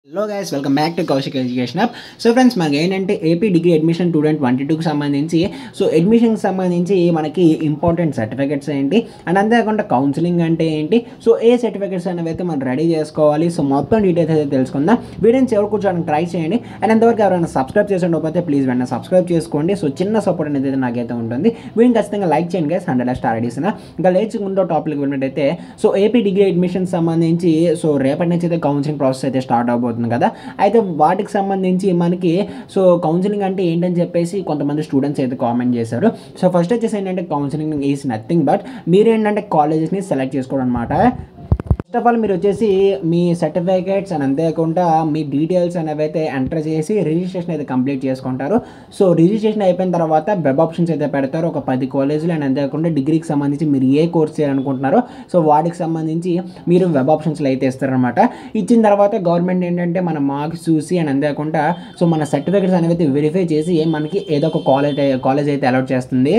hello guys welcome back to Kaushik education app so friends మనకి ఏంటంటే AP degree admission two thousand twenty టూకి సంబంధించి so అడ్మిషన్కి సంబంధించి మనకి ఇంపార్టెంట్ సర్టిఫికెట్స్ ఏంటి అండ్ అంతేకాకుండా కౌన్సిలింగ్ అంటే ఏంటి సో ఏ సర్టిఫికెట్స్ అనేవి అయితే మనం రెడీ చేసుకోవాలి సో మొత్తం డీటెయిల్స్ అయితే తెలుసుకుందాం వీడియోని ఎవరు కూర్చోడానికి ట్రై చేయండి అండ్ అంతవరకు ఎవరైనా సబ్స్క్రైబ్ చేసి ఉండకపోతే ప్లీజ్ వెంటనే సబ్స్క్రైబ్ చేసుకోండి సో చిన్న సపోర్ట్ అనేది అయితే నాకైతే ఉంటుంది వీడిని ఖచ్చితంగా లైక్ చేయండి గైస్ హండ్రెడ్ స్టార్ అడిగిన ఇంకా లేచుకుంటూ టాపిక్ వెళ్ళినట్టయితే సో ఏపీ డిగ్రీ అడ్మిషన్ సంబంధించి సో రేపటి నుంచి అయితే కౌన్సిలింగ్ ప్రాసెస్ అయితే స్టార్ట్ అవబోతుంది కదా అయితే వాటికి సంబంధించి మనకి సో కౌన్సిలింగ్ అంటే ఏంటని చెప్పేసి కొంతమంది స్టూడెంట్స్ అయితే కామెంట్ చేశారు సో ఫస్ట్ వచ్చేసి ఏంటంటే కౌన్సిలింగ్ ఈజ్ నథింగ్ బట్ మీరు ఏంటంటే కాలేజెస్ని సెలెక్ట్ చేసుకోవడం అనమాట ఫస్ట్ ఆఫ్ ఆల్ మీరు వచ్చేసి మీ సర్టిఫికేట్స్ అని అంతేకాకుండా మీ డీటెయిల్స్ అనేవి అయితే ఎంటర్ చేసి రిజిస్ట్రేషన్ అయితే కంప్లీట్ చేసుకుంటారు సో రిజిస్ట్రేషన్ అయిపోయిన తర్వాత వెబ్ ఆప్షన్స్ అయితే పెడతారు ఒక పది కాలేజీలు అండ్ అంతేకాకుండా డిగ్రీకి సంబంధించి మీరు ఏ కోర్స్ చేయాలనుకుంటున్నారో సో వాటికి సంబంధించి మీరు వెబ్ ఆప్షన్స్లో అయితే ఇస్తారనమాట ఇచ్చిన తర్వాత గవర్నమెంట్ ఏంటంటే మన మార్క్స్ చూసి అండ్ అంతేకాకుండా సో మన సర్టిఫికేట్స్ అనేవి అయితే వెరిఫై చేసి మనకి ఏదో ఒక కాలేజ్ కాలేజ్ అయితే అలౌట్ చేస్తుంది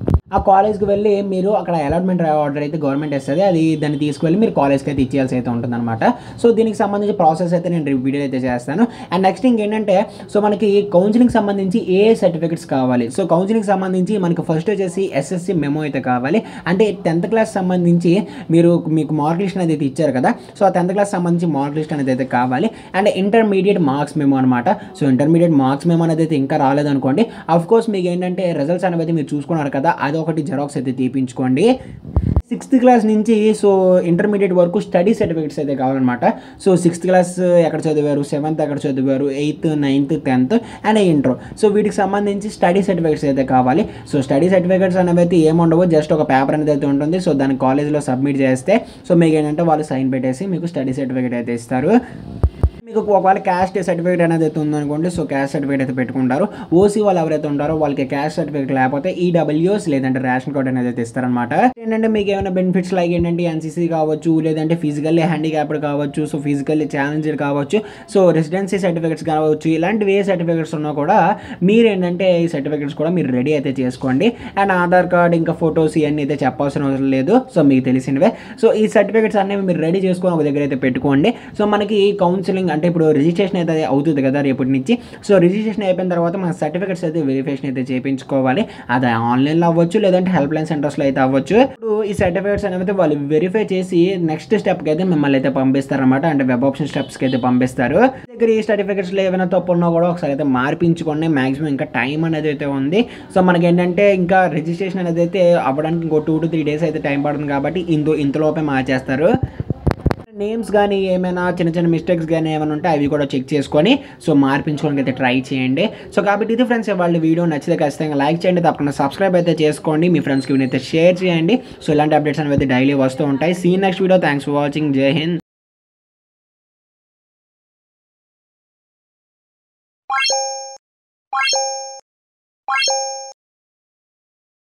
ఆ కాలేజ్కి వెళ్ళి మీరు అక్కడ అలాట్మెంట్ ఆర్డర్ అయితే గవర్నమెంట్ ఇస్తుంది అది దాన్ని తీసుకువెళ్ళి మీరు కాలేజ్కి అయితే ఇచ్చేయాల్సి అయితే ఉంటుందన్నమాట సో దీనికి సంబంధించి ప్రాసెస్ అయితే నేను వీడియో అయితే చేస్తాను అండ్ నెక్స్ట్ ఇంకేంటంటే సో మనకి కౌన్సిలింగ్ సంబంధించి ఏ సర్టిఫికెట్స్ కావాలి సో కౌన్సిలింగ్ సంబంధించి మనకి ఫస్ట్ వచ్చేసి ఎస్ఎస్సి మెమో అయితే కావాలి అంటే టెన్త్ క్లాస్ సంబంధించి మీరు మీకు మార్క్ లిస్ట్ అనేది అయితే ఇచ్చారు కదా సో ఆ టెన్త్ క్లాస్ సంబంధించి మార్క్ లిస్ట్ అనేది అయితే కావాలి అండ్ ఇంటర్మీడియట్ మార్క్స్ మెమో అనమాట సో ఇంటర్మీడియట్ మార్క్స్ మెమో అనేది అయితే ఇంకా రాలేదనుకోండి అఫ్ కోర్స్ మీకు ఏంటంటే రిజల్ట్స్ అనేది అయితే మీరు చూసుకున్నారు కదా అది ఒకటి జెరాక్స్ అయితే తీపించుకోండి సిక్స్త్ క్లాస్ నుంచి సో ఇంటర్మీడియట్ వరకు స్టడీ సర్టిఫికేట్స్ అయితే కావాలన్నమాట సో సిక్స్త్ క్లాస్ ఎక్కడ చదివారు సెవెంత్ ఎక్కడ చదివారు eighth ninth tenth and inter so వీటికి సంబంధించి స్టడీ సర్టిఫికేట్స్ అయితే కావాలి సో స్టడీ సర్టిఫికేట్స్ అనేవి అయితే ఏముండవు జస్ట్ ఒక పేపర్ అనేది అయితే ఉంటుంది సో దాన్ని కాలేజ్లో సబ్మిట్ చేస్తే సో మీకు ఏంటంటే వాళ్ళు సైన్ పెట్టేసి మీకు స్టడీ సర్టిఫికేట్ అయితే ఇస్తారు మీకు ఒకవేళ క్యాస్ట్ సర్టిఫికేట్ అనేది అయితే ఉందనుకోండి సో క్యాస్ట్ సర్టిఫికేట్ అయితే పెట్టుకుంటారు ఓసీ వాళ్ళు ఎవరైతే ఉంటారో వాళ్ళకి క్యాస్ట్ సర్టిఫికేట్ లేకపోతే ఈడబ్ల్యూఎస్ లేదంటే రేషన్ కార్డ్ అనేది అయితే ఇస్తారనమాట ఏంటంటే మీకు ఏమైనా బెనిఫిట్స్ లైక్ ఏంటంటే ఎన్సీసీ కావచ్చు లేదంటే ఫిజికల్లీ హ్యాండిక్యాప్డ్ కావచ్చు సో ఫిజికల్లీ ఛాలెంజ్డ్ కావచ్చు సో రెసిడెన్సీ సర్టిఫికేట్స్ కావచ్చు ఇలాంటివి ఏ సర్టిఫికేట్స్ ఉన్నా కూడా మీరు ఏంటంటే ఈ సర్టిఫికేట్స్ కూడా మీరు రెడీ అయితే చేసుకోండి అండ్ ఆధార్ కార్డ్ ఇంకా ఫొటోస్ ఇవన్నీ అయితే చెప్పాల్సిన అవసరం లేదు సో మీకు తెలిసినవే సో ఈ సర్టిఫికేట్స్ అనేవి మీరు రెడీ చేసుకొని ఒక దగ్గర అయితే పెట్టుకోండి సో మనకి కౌన్సిలింగ్ అంటే ఇప్పుడు రిజిస్ట్రేషన్ అయితే అవుతుంది కదా రేపటి నుంచి సో రిజిస్ట్రేషన్ అయిపోయిన తర్వాత మన సర్టిఫికేట్స్ అయితే వెరిఫికేషన్ అయితే చేయించుకోవాలి అది ఆన్లైన్లో అవ్వచ్చు లేదంటే హెల్ప్ లైన్ సెంటర్స్లో అయితే అవ్వచ్చు ఇప్పుడు ఈ సర్టిఫికేట్స్ అనేవి వాళ్ళు వెరిఫై చేసి నెక్స్ట్ స్టెప్కి అయితే మిమ్మల్ని అయితే పంపిస్తారనమాట అంటే వెబ్ ఆప్షన్ స్టెప్స్కి అయితే పంపిస్తారు దగ్గర ఈ సర్టిఫికేట్స్లో ఏమైనా తప్పు ఉన్నా కూడా ఒకసారి అయితే మార్పించుకోండి మాక్సిమం ఇంకా టైం అనేది అయితే ఉంది సో మనకి ఏంటంటే ఇంకా రిజిస్ట్రేషన్ అనేది అయితే అవ్వడానికి ఇంకో టూ టు త్రీ డేస్ అయితే టైం పడుతుంది కాబట్టి ఇంత ఇంతలోపే మార్చేస్తారు నేమ్స్ కానీ ఏమైనా చిన్న చిన్న మిస్టేక్స్ కానీ ఏమైనా ఉంటే అవి కూడా చెక్ చేసుకొని సో మార్పించుకోవడానికి అయితే ట్రై చేయండి సో కాబట్టి ఇది ఫ్రెండ్స్ వాళ్ళ వీడియో నచ్చితే ఖచ్చితంగా లైక్ చేయండి తప్పకుండా సబ్స్క్రైబ్ అయితే చేసుకోండి మీ ఫ్రెండ్స్కి అయితే షేర్ చేయండి సో ఇలాంటి అప్డేట్స్ అనేవి అయితే డైలీ వస్తూ ఉంటాయి see next video thanks for watching జై హింద్